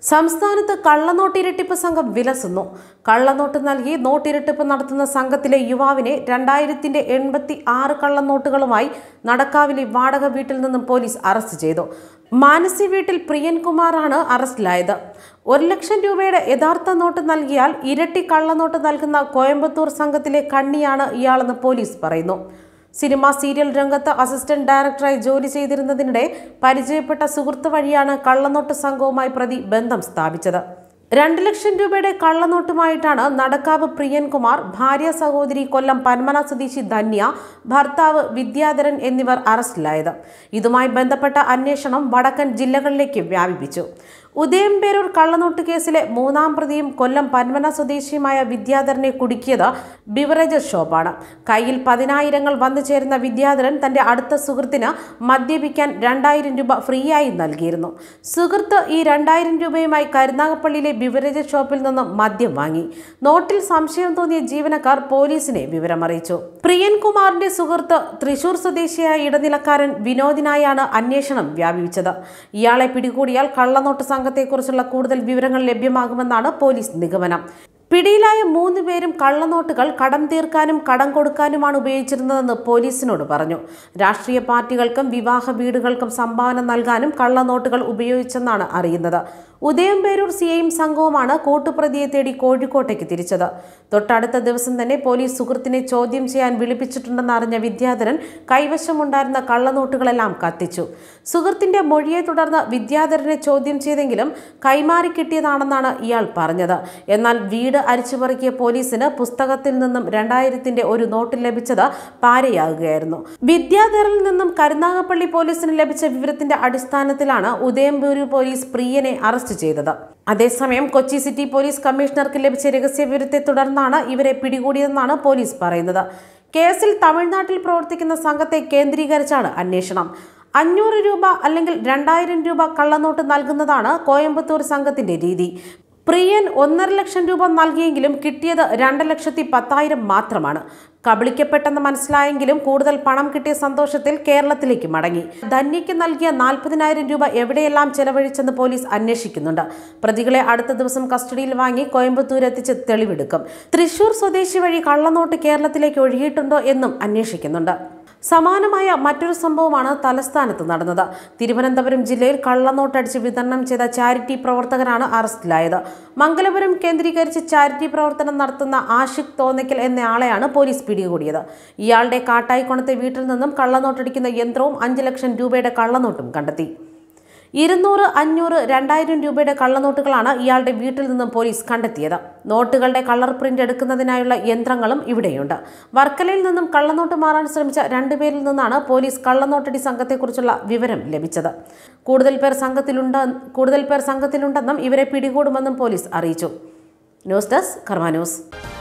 സംസ്ഥാനത്ത് കള്ളനോട്ടിരട്ടിപ്പ് സംഘം വിലസുന്നു കള്ളനോട്ട് നൽകി നോട്ടിരട്ടിപ്പ് നടത്തുന്ന സംഘത്തിലെ യുവാവിനെ രണ്ടായിരത്തിന്റെ എൺപത്തി ആറ് കള്ളനോട്ടുകളുമായി നടക്കാവിലെ വാടക വീട്ടിൽ നിന്നും പോലീസ് അറസ്റ്റ് ചെയ്തു മാനസി വീട്ടിൽ പ്രിയൻകുമാറാണ് അറസ്റ്റിലായത് ഒരു ലക്ഷം രൂപയുടെ യഥാർത്ഥ നോട്ട് നൽകിയാൽ ഇരട്ടി കള്ളനോട്ട് നൽകുന്ന കോയമ്പത്തൂർ സംഘത്തിലെ കണ്ണിയാണ് ഇയാളെന്ന് പോലീസ് പറയുന്നു സിനിമ സീരിയൽ രംഗത്ത് അസിസ്റ്റന്റ് ഡയറക്ടറായി ജോലി ചെയ്തിരുന്നതിനിടെ പരിചയപ്പെട്ട സുഹൃത്ത് വഴിയാണ് കള്ളനോട്ട് സംഘവുമായി പ്രതി ബന്ധം സ്ഥാപിച്ചത് രണ്ട് ലക്ഷം രൂപയുടെ കള്ളനോട്ടുമായിട്ടാണ് നടക്കാവ് പ്രിയൻകുമാർ ഭാര്യ സഹോദരി കൊല്ലം പന്മന സ്വദേശി ധന്യ ഭർത്താവ് വിദ്യാധരൻ എന്നിവർ അറസ്റ്റിലായത് ഇതുമായി ബന്ധപ്പെട്ട അന്വേഷണം വടക്കൻ ജില്ലകളിലേക്ക് വ്യാപിപ്പിച്ചു ഉദയംപേരൂർ കള്ളനോട്ട് കേസിലെ മൂന്നാം പ്രതിയും കൊല്ലം പന്മന സ്വദേശിയുമായ വിദ്യാധരനെ കുടുക്കിയത് ബിവറേജസ് ഷോപ്പാണ് കയ്യിൽ പതിനായിരങ്ങൾ വന്നു ചേരുന്ന വിദ്യാധരൻ തന്റെ അടുത്ത സുഹൃത്തിന് മദ്യപിക്കാൻ രണ്ടായിരം രൂപ ഫ്രീയായി നൽകിയിരുന്നു സുഹൃത്ത് ഈ രണ്ടായിരം രൂപയുമായി കരുനാഗപ്പള്ളിയിലെ ബിവറേജസ് ഷോപ്പിൽ നിന്നും മദ്യം വാങ്ങി നോട്ടിൽ സംശയം തോന്നിയ ജീവനക്കാർ പോലീസിനെ വിവരമറിയിച്ചു പ്രിയൻകുമാറിന്റെ സുഹൃത്ത് തൃശൂർ സ്വദേശിയായ ഇടനിലക്കാരൻ വിനോദിനായാണ് അന്വേഷണം വ്യാപിപ്പിച്ചത് ഇയാളെ പിടികൂടിയാൽ കള്ളനോട്ട് സംഘത്തെക്കുറിച്ചുള്ള കൂടുതൽ വിവരങ്ങൾ ലഭ്യമാകുമെന്നാണ് പോലീസ് നിഗമനം പിടിയിലായ മൂന്ന് പേരും കള്ളനോട്ടുകൾ കടം തീർക്കാനും കടം കൊടുക്കാനുമാണ് ഉപയോഗിച്ചിരുന്നതെന്ന് പോലീസിനോട് പറഞ്ഞു രാഷ്ട്രീയ പാർട്ടികൾക്കും വിവാഹ വീടുകൾക്കും സംഭാവന നൽകാനും കള്ളനോട്ടുകൾ ഉപയോഗിച്ചെന്നാണ് അറിയുന്നത് ഉദയംപേരൂർ സിഐയും സംഘവുമാണ് കൂട്ടുപ്രതിയെ തേടി കോഴിക്കോട്ടേക്ക് തിരിച്ചത് തൊട്ടടുത്ത ദിവസം തന്നെ പോലീസ് സുഹൃത്തിനെ ചോദ്യം ചെയ്യാൻ വിളിപ്പിച്ചിട്ടുണ്ടെന്ന് അറിഞ്ഞ വിദ്യാധരൻ കൈവശമുണ്ടായിരുന്ന കള്ളനോട്ടുകളെല്ലാം കത്തിച്ചു സുഹൃത്തിന്റെ മൊഴിയെ തുടർന്ന് വിദ്യാധരനെ ചോദ്യം ചെയ്തെങ്കിലും കൈമാറി കിട്ടിയതാണെന്നാണ് ഇയാൾ പറഞ്ഞത് എന്നാൽ വീട് അരിച്ചുപറിക്കിയ പോലീസിന് പുസ്തകത്തിൽ നിന്നും രണ്ടായിരത്തിന്റെ ഒരു നോട്ട് ലഭിച്ചത് പാരയാകുകയായിരുന്നു വിദ്യാധരനിൽ നിന്നും കരുനാഗപ്പള്ളി പോലീസിന് ലഭിച്ച വിവരത്തിന്റെ അടിസ്ഥാനത്തിലാണ് ഉദയംപേരൂർ പോലീസ് പ്രിയനെ അറസ്റ്റ് ചെയ്തത് അതേസമയം കൊച്ചി സിറ്റി പോലീസ് കമ്മീഷണർക്ക് ലഭിച്ച രഹസ്യ വിവരത്തെ തുടർന്നാണ് ഇവരെ പിടികൂടിയതെന്നാണ് പോലീസ് പറയുന്നത് കേസിൽ തമിഴ്നാട്ടിൽ പ്രവർത്തിക്കുന്ന സംഘത്തെ കേന്ദ്രീകരിച്ചാണ് അന്വേഷണം അഞ്ഞൂറ് രൂപ അല്ലെങ്കിൽ രണ്ടായിരം രൂപ കള്ളനോട്ട് നൽകുന്നതാണ് കോയമ്പത്തൂർ സംഘത്തിന്റെ രീതി പ്രിയൻ ഒന്നര ലക്ഷം രൂപ നൽകിയെങ്കിലും കിട്ടിയത് രണ്ട് ലക്ഷത്തി പത്തായിരം മാത്രമാണ് കബളിക്കപ്പെട്ടെന്ന് മനസ്സിലായെങ്കിലും കൂടുതൽ പണം കിട്ടിയ സന്തോഷത്തിൽ കേരളത്തിലേക്ക് മടങ്ങി ധന്യയ്ക്ക് നൽകിയ നാൽപ്പതിനായിരം രൂപ എവിടെയെല്ലാം ചെലവഴിച്ചെന്ന് പോലീസ് അന്വേഷിക്കുന്നുണ്ട് പ്രതികളെ അടുത്ത ദിവസം കസ്റ്റഡിയിൽ വാങ്ങി കോയമ്പത്തൂർ എത്തിച്ച് തെളിവെടുക്കും തൃശൂർ സ്വദേശി വഴി കള്ളനോട്ട് കേരളത്തിലേക്ക് ഒഴുകിയിട്ടുണ്ടോ എന്നും അന്വേഷിക്കുന്നുണ്ട് സമാനമായ മറ്റൊരു സംഭവമാണ് തലസ്ഥാനത്ത് നടന്നത് തിരുവനന്തപുരം ജില്ലയിൽ കള്ളനോട്ടടിച്ച് വിതരണം ചെയ്ത ചാരിറ്റി പ്രവർത്തകനാണ് അറസ്റ്റിലായത് മംഗലപുരം കേന്ദ്രീകരിച്ച് ചാരിറ്റി പ്രവർത്തനം നടത്തുന്ന ആഷിഖ് തോന്നയ്ക്കൽ എന്നയാളെയാണ് പോലീസ് പിടികൂടിയത് ഇയാളുടെ കാട്ടായിക്കോണത്തെ വീട്ടിൽ നിന്നും കള്ളനോട്ടടിക്കുന്ന യന്ത്രവും അഞ്ച് ലക്ഷം രൂപയുടെ കള്ളനോട്ടും കണ്ടെത്തി ഇരുന്നൂറ് അഞ്ഞൂറ് രണ്ടായിരം രൂപയുടെ കള്ളനോട്ടുകളാണ് ഇയാളുടെ വീട്ടിൽ നിന്നും പോലീസ് കണ്ടെത്തിയത് നോട്ടുകളുടെ കളർ പ്രിന്റ് എടുക്കുന്നതിനായുള്ള യന്ത്രങ്ങളും ഇവിടെയുണ്ട് വർക്കലയിൽ നിന്നും കള്ളനോട്ട് മാറാൻ ശ്രമിച്ച രണ്ടുപേരിൽ നിന്നാണ് പോലീസ് കള്ളനോട്ടടി സംഘത്തെക്കുറിച്ചുള്ള വിവരം ലഭിച്ചത് കൂടുതൽ പേർ സംഘത്തിലുണ്ട് കൂടുതൽ പേർ സംഘത്തിലുണ്ടെന്നും ഇവരെ പിടികൂടുമെന്നും പോലീസ് അറിയിച്ചു ന്യൂസ് ഡെസ്ക് കർമ്മ ന്യൂസ്